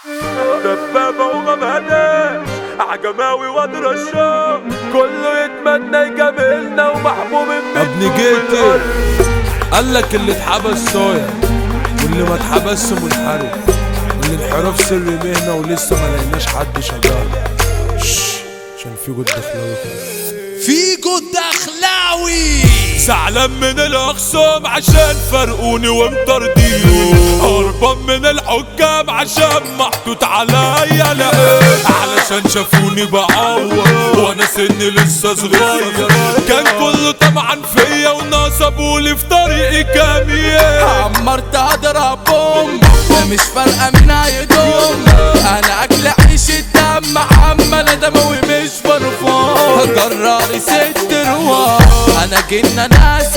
دبابة ومبهدة عجماوي واد رشام كله يتمنى يجاملنا ومحبوب من ابن جيتي قال لك اللي اتحبس صايع واللي ما اتحبسش منحرف والانحراف سر مهنة ولسه ما لقيناش حد شغال شش، عشان في جد دخلاوي فيجو الدخلاوي زعلان من الاخصام عشان فرقوني ومطردين هربان من الحكام عشان محطوط عليا لقيت علشان شافوني بعور وانا سني لسه صغير كان كله طمعا فيا ونصبولي في طريقي كام يوم عمرت اضربهم مش فارقه مين هيدوم انا اكل عيش الدم عمال دموي مش فرفان جراري ست رواح انا جنة ناس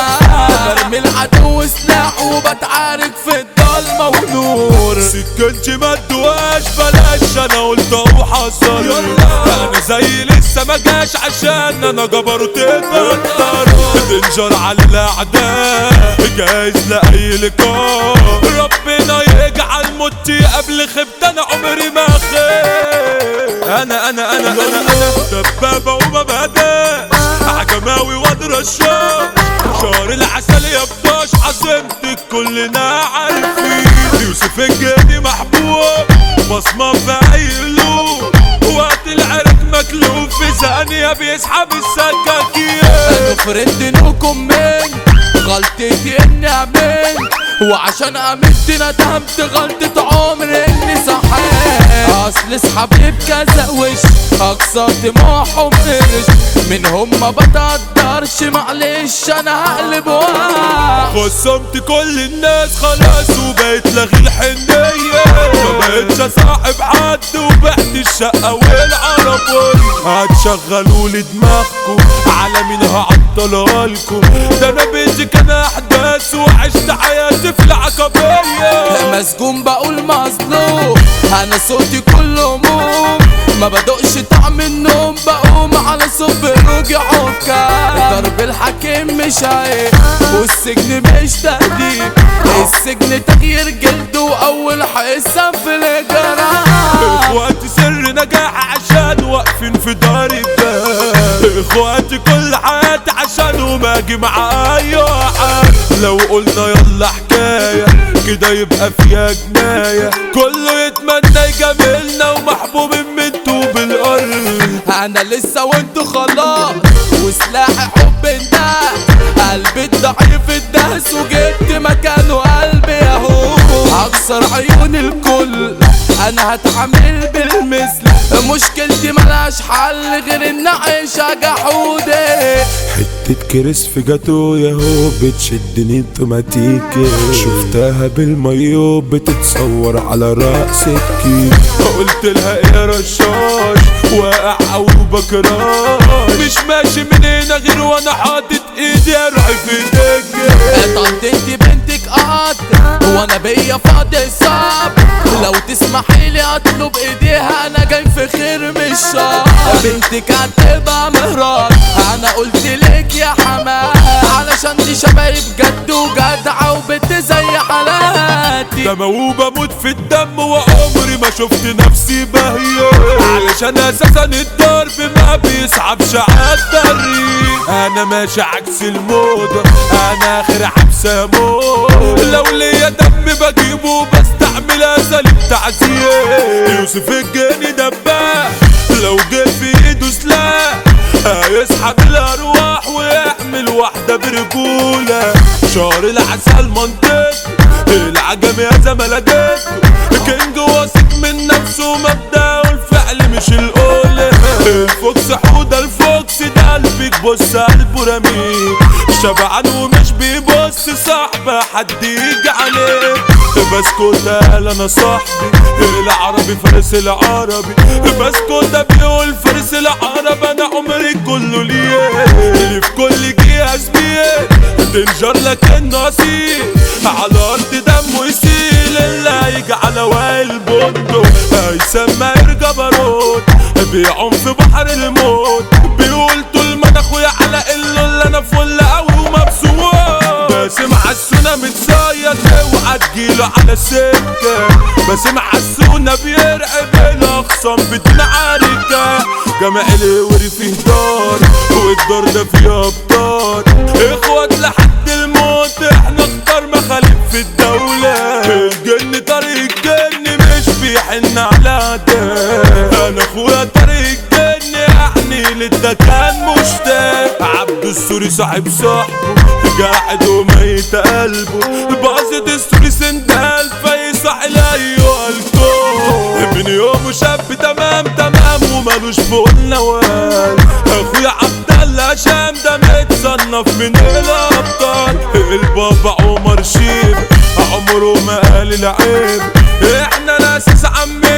برمي العدو سلاح وبتعارك في الضلمة ونور سكنتي ما تدواش بلاش انا قلت وحصل انا زي لسه ما جاش عشان انا جبروت اتقدر تنجر على الاعداء جايز لاي لقاء ربنا يجعل موتي قبل خبت انا عمري ما خير انا انا انا انا انا دبابه وما بهداش عجماوي واد رشاش شهر العسل يا بطاش عاصمتك كلنا عارفين يوسف الجدي محبوب بصمة في اي قلوب وقت العرق مكلوب في ثانية بيسحب السكاكين نفرد دينكم من غلطتي اني امنت وعشان امنت ندمت غلطة عمري اني صحيت اصل اصحابي بكذا وش اقصى طموحهم قرش منهم ما بتقدرش معلش انا هقلب واحد خصمت كل الناس خلاص وبقيت لغي الحنية ما بقتش اصاحب حد وبعت الشقة والعربية هتشغلوا لي دماغكم على مين هعطلها لكم ده انا بيتي كان احداث وعشت حياتي في العقبية مسجون بقول مظلوم انا صوتي كله هموم ما بدقش طعم النوم بقوم على صب رجع عكا ضرب الحكيم مش عيب والسجن مش تهديد السجن تغيير جلد واول حصة في الجراح اخواتي سر نجاح عشان واقفين في دار الدار اخواتي كل حياتي عشان وما اجي مع اي واحد لو قلنا يلا حكايه كده يبقى فيها جنايه كله يتمنى يجاملنا ومحبوب من طوب الارض انا لسه وانتو خلاص وسلاحي حب ده قلبي الضعيف الدهس وجبت مكانه قلبي اهو هكسر عيون الكل انا هتعامل بالمثل مشكلتي ملهاش حل غير ان اعيشها جحودي حتة كريس في جاتو ياهو بتشدني اوتوماتيكي شفتها بالمايو بتتصور على رأسك قلت لها يا رشاش واقع او بكراش مش ماشي من هنا غير وانا حاطط ايدي اروح في ايديك اتقدمتي بنتك قط وانا بيا فاضي صعب لو تسمحي لي اطلب ايديها انا جاي في خير مش شر بنتك هتبقى مهران انا قلت لك يا حماه علشان دي شبايب جد وجدعه وبنت زي حالاتي ده موهوب اموت في الدم وعمري ما شفت نفسي بهيه علشان اساسا الضرب ما بيصعبش عالطريق انا ماشي عكس الموضة انا اخر حبسة موت لو ليا دم بجيبه بستعمل اساليب تعزية يوسف الجاني دباح لو جه في ايده سلاح هيسحب الارواح ويحمل واحدة برجولة شهر العسل منطقي العجم يا زملجته كينج واثق من نفسه مبدأ والفعل مش القول الفوكس حودة الفوكس ده قلبك بص قلبه رميق شبعان ومش بيبص صاحبه حد يجي عليه بسكوت قال انا صاحبي العربي فارس العربي بسكوت بيقول فارس العربي انا عمري كله ليه اللي في كل جهاز بيه تنجر لك النصيب على الارض دمه يسيل اللي هيجي على وائل بندق هيسمى جبروت بيعوم في بحر الموت بيقول طول ما انا اخويا على الا اللي انا فل قوي ومبسوط باسم عالسنة متصيد اوعى تجيله على على سكة باسم حسونا بيرعب الاخصام بدون عركة جمع الوري فيه دار والدار ده فيه ابطال اخوات لحد الموت احنا اختار مخالف في الدولة الجن طريق الجن مش بيحن على ده انا اخويا طريق الجن يعني للدكان مشتاق عبد السوري صاحب صاحبه قاعد وميت قلبه باظت السوري سندال فيصح ايوه الكون ابن يوم شاب تمام تمام ومالوش فوق النوال اخويا عبد الله شام ده متصنف من الابطال البابا عمر شيب عمره ما قال العيب احنا ناس عمي